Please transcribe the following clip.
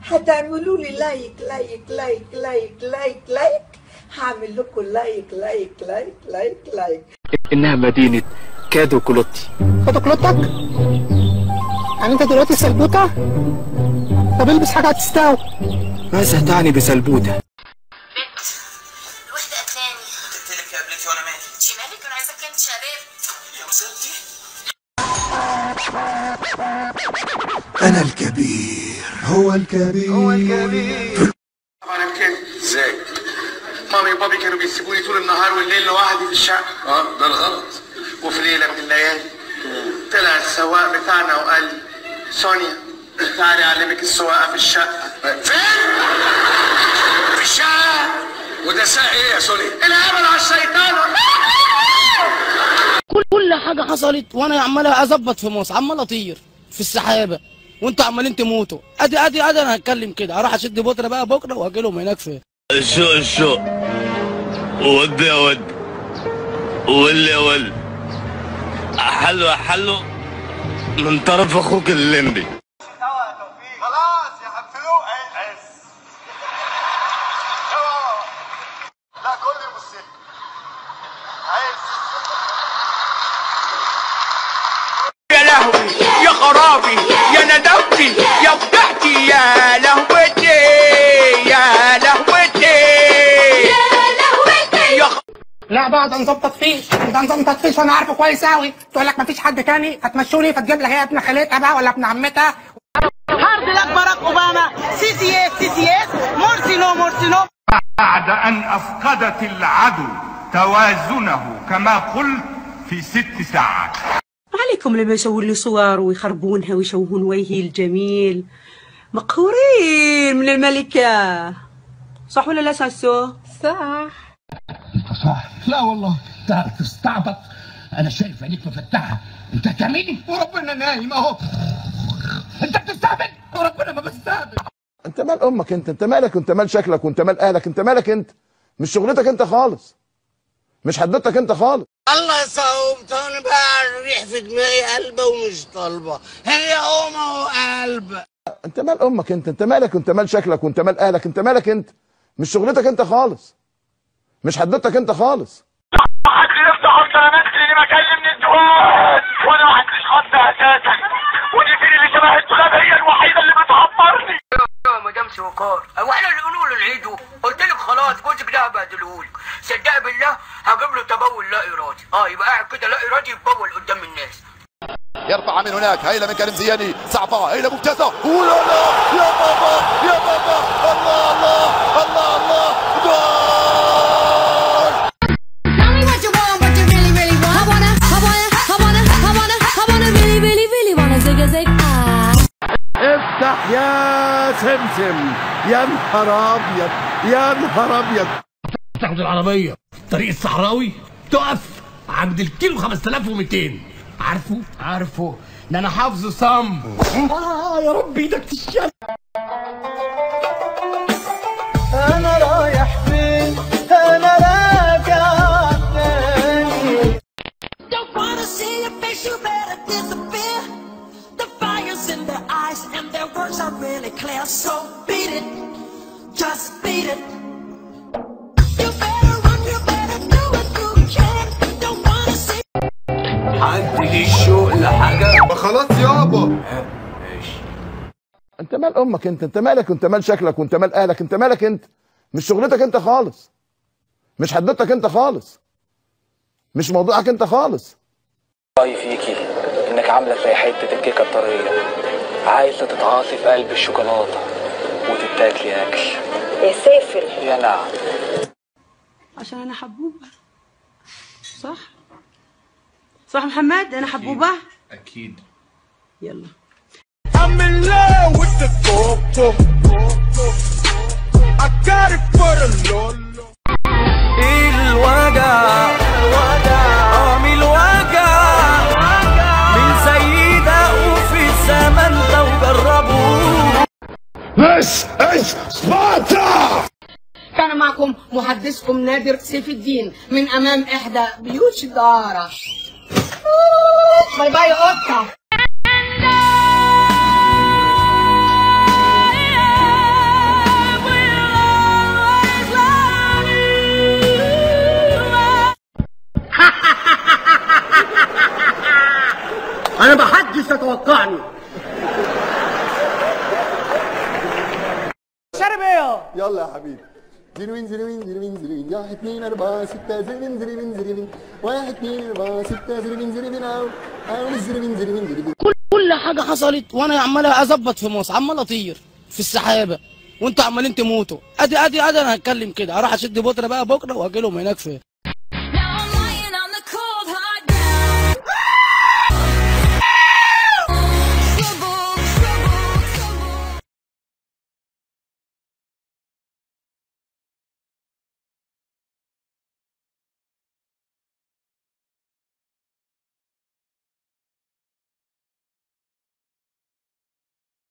هتعملوا لي لايك لايك لايك لايك لايك لايك هعمل لكم لايك لايك لايك لايك لايك إنها مدينة كادو كولوتي خدوا كلوتك يعني انت دلوقتي سلبوته طب البس حاجه هتستوي ماذا تعني بسلبوتة؟ بنت الوحدة قتلاني قلت لك قبلتي وانا مالي شي مالك انا عايزك كنت شباب يا مصيبتي أنا الكبير هو الكبير طبعا انا كده ازاي مامي وبابي كانوا بيسيبوني طول النهار والليل لوحدي في الشقه اه ده الغلط وفي ليله من الليالي طلع السواق بتاعنا وقال لي سونيا تعالي اعلمك السواقه في الشقه فين؟ في الشقه وده ساق ايه يا سونيا؟ الهبل على الشيطان كل كل حاجه حصلت وانا عمال اظبط في مصر عمال اطير في السحابه وانتوا عمالين تموتوا ادي ادي ادي انا هتكلم كده هروح اشد بكره بقى بكره واجي لهم هناك في الشو الشو ود يا ود واللي يا ول حلو حلو من طرف اخوك الليمبي خلاص يا حفلو عز لا كل المسلم عز يا لهوي يا خرابي يا ندوتي يا فضحتي يا لهوتي يا لهوتي يا خ... لا بقى ده نظام تطفيش ده نظام تطفيش وانا عارفه كويس قوي تقول لك مفيش حد تاني هتمشوني فتجيب لك هي ابن خالتها بقى ولا ابن عمتها هارد لك باراك اوباما سي سي اس سي سي اس مرسي نو مرسي نو بعد أن أفقدت العدو توازنه كما قلت في ست ساعات عليكم لما يسوون لي صور ويخربونها ويشوهون وجهي الجميل مقهورين من الملكة صح ولا لا ساسو؟ صح صح لا والله انت تستعبط انا شايف عينيك مفتحه انت هتعملي وربنا نايم اهو انت بتستعبط وربنا ما بستعبط انت مال امك انت انت مالك انت مال شكلك وانت مال اهلك انت مالك انت مش شغلتك انت خالص مش حدوتك انت خالص الله يصوم توني بقى الريح في دماغي قلبه ومش طالبه هي امه وقلب انت مال امك انت انت مالك انت مال شكلك وانت مال اهلك انت مالك انت مش شغلتك انت خالص مش حدوتك انت خالص واحد يفتح الكلامات اللي ما كان من الدوان وانا واحد مش حد اساسا ودي فين اللي شبه الدخان هي الوحيده اللي بتعبرني يا مدام سوكار هو احنا اللي نقول له العيدو قلت لك خلاص جوزك ده هبهدلهولك صدق بالله هجيب له تبول لا ارادي اه يبقى قاعد كده لا ارادي يتبول قدام الناس يرفع من هناك هيلا من كريم زياني صعبة هيلا ممتازة ولا لا يا بابا يا بابا الله الله الله الله جول Tell me what you want, what you really, really want. I wanna, I wanna, I wanna, I wanna, I wanna really, really, really wanna zig a zig ah. افتح يا سمسم يا نهار ابيض يا نهار ابيض تاخد العربيه طريق الصحراوي تقف عند الكيلو 5200 عارفه عارفه ده انا حافظه صم اه يا رب ايدك تشال انا رايح فين انا راجع تاني Don't wanna see your face, you better disappear. The fire's in their eyes and their words are really clear. So beat it, just beat it. You better run, you better do what you can. Don't wanna see. عندي ليه شوق لحاجه ما خلاص يابا انت مال امك انت انت مالك انت مال شكلك وانت مال اهلك انت مالك انت مش شغلتك انت خالص مش حدوتك انت خالص مش موضوعك انت خالص رأيي فيكي إنك عاملة زي حتة الكيكة الطرية عايزة تتعاصي في قلب الشوكولاتة وتتاكلي أكل يا سافل يا نعم عشان انا حبوبة صح؟ صح محمد انا حبوبة؟ اكيد يلا I'm in love with the coco. I got it for the lolo. الوجع قام الوجع من سيدة وفي الزمن لو جربوه بس ايش سبارتا كان معكم محدثكم نادر سيف الدين من امام احدى بيوت الدارة باي باي قطة انا ما حدش يتوقعني شارب ايه يلا يا حبيبي زيروين زيروين زيروين زيروين واحد اثنين أربعة ستة زيروين زيروين زيروين واحد اثنين أربعة ستة زيروين زيروين أو أو زيروين زيروين زيروين كل كل حاجه حصلت وانا عمال اظبط في مصر عمال اطير في السحابه وانتوا عمالين تموتوا ادي ادي ادي انا هتكلم كده اروح اشد بطره بقى بكره واجي لهم هناك في